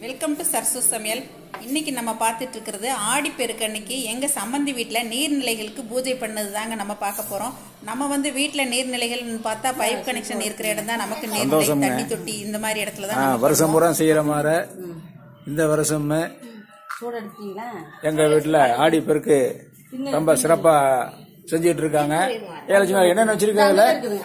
Welcome to சர்சு சமையல் இன்னைக்கு நம்ம பார்த்துட்டு இருக்கிறது ஆடிப்பெருக்கு அன்னைக்கு எங்கள் சம்மந்தி வீட்டில் நீர்நிலைகளுக்கு பூஜை பண்ணது தாங்க நம்ம பார்க்க போகிறோம் நம்ம வந்து வீட்டில் நீர்நிலைகள்னு பார்த்தா பைப் கனெக்ஷன் இருக்கிற இடம் தான் நமக்கு நீர்நிலை சந்தோஷம்ங்க. தண்ணி தொட்டி இந்த மாதிரி இடத்துல ஆ, தான் நம்ம வருஷம் பூரா செய்யற மாதிரி இந்த வருஷம் சூடெடுத்தீங்களா எங்க வீட்டுல ஆடி பெருக்கு ரொம்ப சிறப்பா செஞ்சிட்டு இருக்காங்க ஏலட்சுமி என்னென்ன வச்சிருக்காங்கல்ல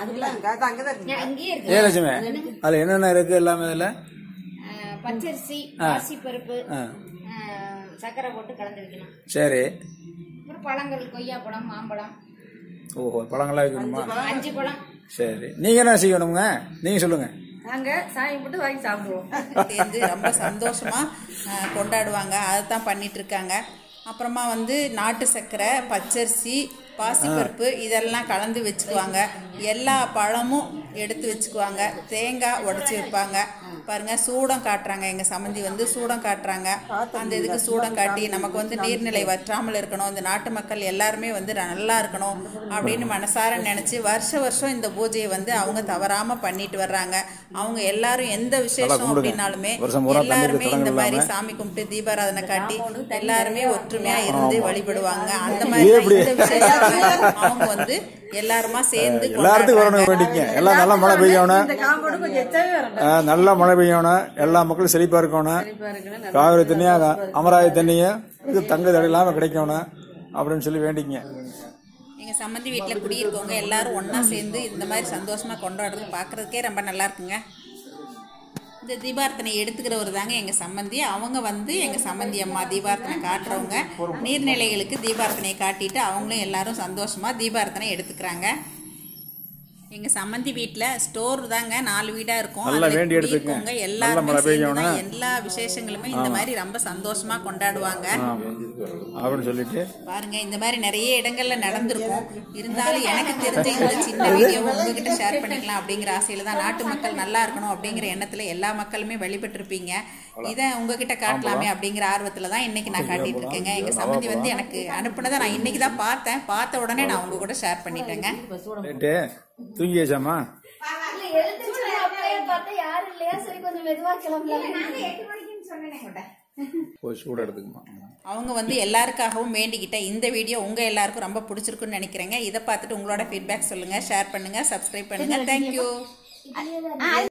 அங்கேயே இருக்கு ஏலட்சுமி அதுல என்னென்ன இருக்கு எல்லாமே இதுல அஹ், பச்சரிசி பாசி பருப்பு ஆ, சர்க்கரை போட்டு கலந்து வைக்கணும் சரி அப்புறம் பழங்கள் கொய்யா பழம் மாம்பழம் ஓஹோ பழங்கள்லாம் வைக்கணுமா அஞ்சு பழம் சரி நீங்க என்ன செய்யணுங்க நீங்க சொல்லுங்க நாங்க சாமி போட்டு வாங்கி சாப்பிடுவோம் சேர்ந்து ரொம்ப சந்தோஷமா அஹ், கொண்டாடுவாங்க அதை தான் பண்ணிட்டு இருக்காங்க அப்புறமா வந்து நாட்டு சர்க்கரை பச்சரிசி பாசிப்பருப்பு இதெல்லாம் கலந்து வச்சுக்குவாங்க எல்லா பழமும் எடுத்து வச்சுக்குவாங்க தேங்காய் உடைச்சி வைப்பாங்க பாருங்க சூடம் காட்டுறாங்க எங்க சம்மந்தி வந்து சூடம் காட்டுறாங்க அந்த இதுக்கு சூடம் காட்டி நமக்கு வந்து நீர்நிலை வற்றாமல் இருக்கணும் இந்த நாட்டு மக்கள் எல்லாருமே வந்து நல்லா இருக்கணும் அப்படின்னு மனசார நினைச்சு வருஷ வருஷம் இந்த பூஜையை வந்து அவங்க தவறாம பண்ணிட்டு வர்றாங்க அவங்க எல்லாரும் எந்த விசேஷம் கும்பிடுங்க. அப்படின்னாலுமே வருஷம் பூரா தண்ணீர் எல்லாருமே இந்த தடங்கள் மாதிரி இல்லாம. சாமி கும்பிட்டு தீபாராதனை காட்டி எல்லாருமே ஒற்றுமையா இருந்து வழிபடுவாங்க அந்த இது மாதிரி எப்படி? இந்த விசேஷத்துல அவங்க வந்து எல்லாருமா சேர்ந்து எல்லாத்துக்கும் வரணும் கொண்டாடுறாங்க. வேண்டிக்க எல்லாம் நல்லா மழை பெய்யணும் ஆ, நல்லா மழை பெய்யணும் எல்லா மக்களும் செழிப்பா இருக்கணும் காவிரி தண்ணியா அமராவதி தண்ணியும் இது தங்க தடை இல்லாம கிடைக்கணும் அப்படின்னு சொல்லி வேண்டிக்கங்க எங்க சம்மந்தி வீட்டுல குடியிருக்கவங்க எல்லாரும் ஒண்ணா சேர்ந்து இந்த மாதிரி சந்தோஷமா கொண்டாடுறது பார்க்கறதுக்கே ரொம்ப நல்லா இருக்குங்க இந்த தீபார்த்தனை எடுத்துக்கிறவர் தாங்க எங்க சம்மந்தி அவங்க வந்து எங்க சம்மந்தி அம்மா தீபார்த்தனை காட்டுறவங்க நீர்நிலைகளுக்கு தீபார்த்தனையை காட்டிட்டு அவங்களும் எல்லாரும் சந்தோஷமா தீபார்த்தனை எடுத்துக்கிறாங்க எங்க சம்மந்தி வீட்ல ஸ்டோர் தாங்க நாலு வீடா இருக்கும் நல்லா அதுல வேண்டி எடுத்துக்கங்க. குடியிருக்கவங்க நல்ல எல்லாருமே மழை சேர்ந்து தான் பெய்யணும். எல்லா விசேஷங்களுமே இந்த மாதிரி ரொம்ப சந்தோஷமா கொண்டாடுவாங்க அப்படின்னு சொல்லிட்டு பாருங்க இந்த மாதிரி நிறைய இடங்கள்ல நடந்திருக்கும் இருந்தாலும் எனக்கு தெரிஞ்ச இந்த சின்ன வீடியோவை உங்ககிட்ட ஷேர் பண்ணிக்கலாம் அப்படிங்கிற ஆசையில தான் நாட்டு மக்கள் நல்லா இருக்கணும் அப்படிங்கிற எண்ணத்துல எல்லா மக்களுமே வழிபட்டிருப்பீங்க இதை உங்ககிட்ட காட்டலாமே அப்படிங்கிற ஆர்வத்துல தான் இன்னைக்கு நான் காட்டிட்டு இருக்கேங்க எங்க சம்மந்தி வந்து எனக்கு அனுப்புனதை நான் இன்னைக்கு தான் பார்த்தேன் பார்த்த உடனே நான் உங்க கூட ஷேர் பண்ணிட்டேங்க ரைட்டு தூங்கியாச்சாமா யாரும் இல்லையா சரி கொஞ்சம் மெதுவா கிளம்பலாம் போய் சூடு எடுத்துக்குமா அவங்க வந்து எல்லாருக்காகவும் வேண்டிக்கிட்ட இந்த வீடியோ உங்க எல்லாருக்கும் ரொம்ப பிடிச்சிருக்குன்னு நினைக்கிறேங்க இதை பார்த்துட்டு உங்களோட ஃபீட்பேக் சொல்லுங்க ஷேர் பண்ணுங்க சப்ஸ்கிரைப் பண்ணுங்க தேங்க்யூ